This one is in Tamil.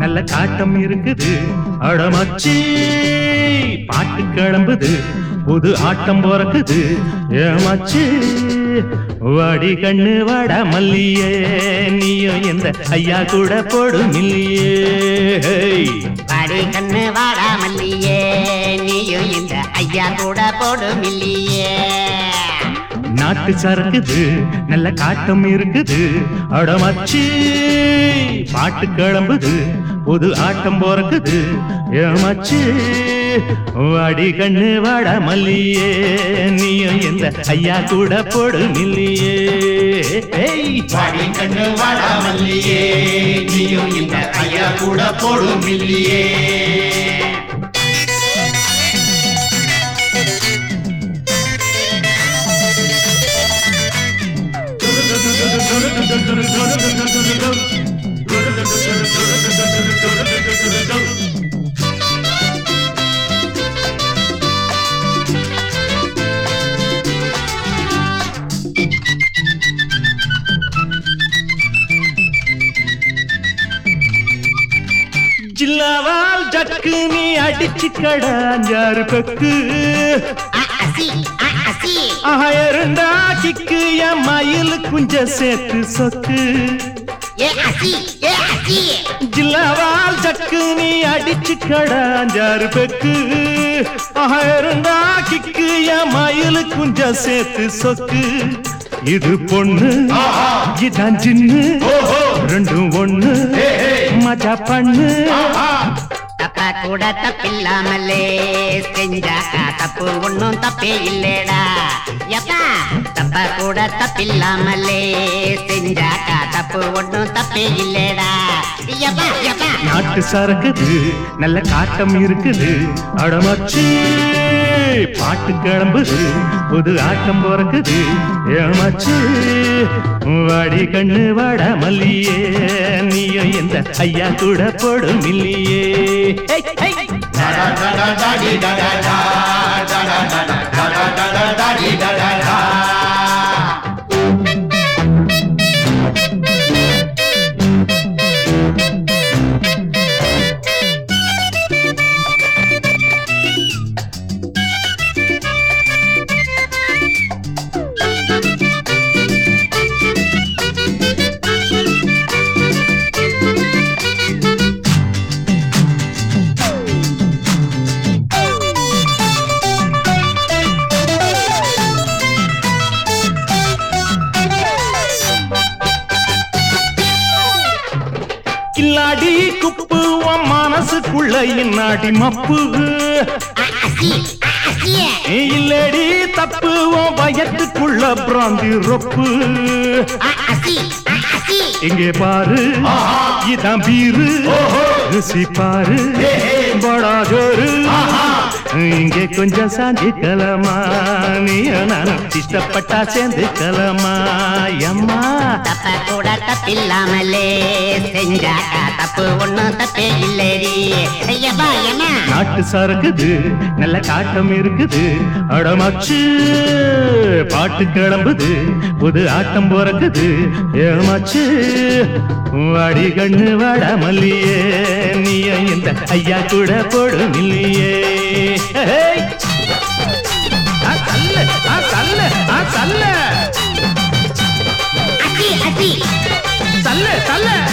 நல்ல காட்டம் இருக்குது அடமச்சி பாட்டு கிளம்புது புது ஆட்டம் பிறக்குது ஏமாச்சு வாடி கண்ணு வாடா மல்லியே நீயும் இந்த ஐயா கூட போடும் இல்லையே ஹேய். பாடி கண்ணு வாடா மல்லியே நீயும் இந்த ஐயா கூட போடும் இல்லையே நாட்டு சரக்குது நல்ல காட்டம் இருக்குது அடமச்சி பாட்டு கிளம்புது புது ஆட்டம் பிறக்குது ஏமாச்சு வாடி கண்ணு வாடா மல்லியே நீயும் இந்த ஐயா கூட போடும் இல்லையே ஏய். வாடி கண்ணு வாடா மல்லியே நீயும் இந்த ஐயா கூட போடும் இல்லையே ஜில்லாவால் ஜக்கு நீ அடிச்சு கடாஞ்சாறு பெக்கு அ, அசி அ, அசி ஆயிரண்டா கிக்கு என் மயில் குஞ்ச சேர்த்து சொக்கு ஏ அசி ஏ அசி ஜில்லாவால் ஜக்கு நீ அடிச்சு கடாஞ்சாறு பெக்கு ஆயிரண்டா கிக்கு என் மயில் குஞ்ச சேர்த்து சொக்கு இது பொண்ணு இதான் ஜின்னு ரெண்டும் ஒண்ணு மஜா பண்ணு தப்பா கூட தப்பில்லாமலே செஞ்சாக்கா தப்பு ஒண்ணும் தப்பே இல்லடா எப்பா தப்பா கூட தப்பில்லாமலே செஞ்சாக்கா தப்பு ஒண்ணும் தப்பே இல்லடா எப்பா எப்பா நாட்டு சரக்குது நல்ல காட்டம் இருக்குது அடமச்சு பாட்டு கிளம்புது புது ஆட்டம் பிறக்குது ஏமாச்சு வாடி கண்ணு வாடா மல்லியே நீயும் இந்த ஐயா கூட போடும் இல்லையே ஹேய், ஹேய். டடா டடா டாடி டடா டா, டடா டடா டடா டடா டாடி டடா டா. கில்லாடி குப்பு உன் மனசுக்குள்ள இன்னாடி மப்பு அ, அசி அ, அசி இல்லடி தப்பு உன் பயத்துக்குள்ள பிராந்தி ரொப்பு அ, அசி அ, அசி இங்கே பாரு இதான் பீரு ருசி பாரு படா ஜோரு இங்கே கொஞ்சம் சாஞ்சிக்கலமா நீ நானும் இஷ்டப்பட்டா சேர்ந்துக்கலமா அம்மா தப்ப கூட தப்பில்லாமலே செஞ்சாக்கா தப்பு ஒண்ணும் தப்பே இல்லடி ஐயப்பா என்ன நாட்டு சரக்குது நல்ல காட்டம் இருக்குது அடமாச்சு பாட்டு கிளம்புது புது ஆட்டம் பிறக்குது ஏமாச்சு வாடி கண்ணு வாடா மல்லியே நீயும் இந்த ஐயா கூட போடும் இல்லையே ஹேய். ஆ, தள்ளு, ஆ, தள்ளு, ஆ, தள்ளு. அசி அசி தள்ளு, தள்ளு.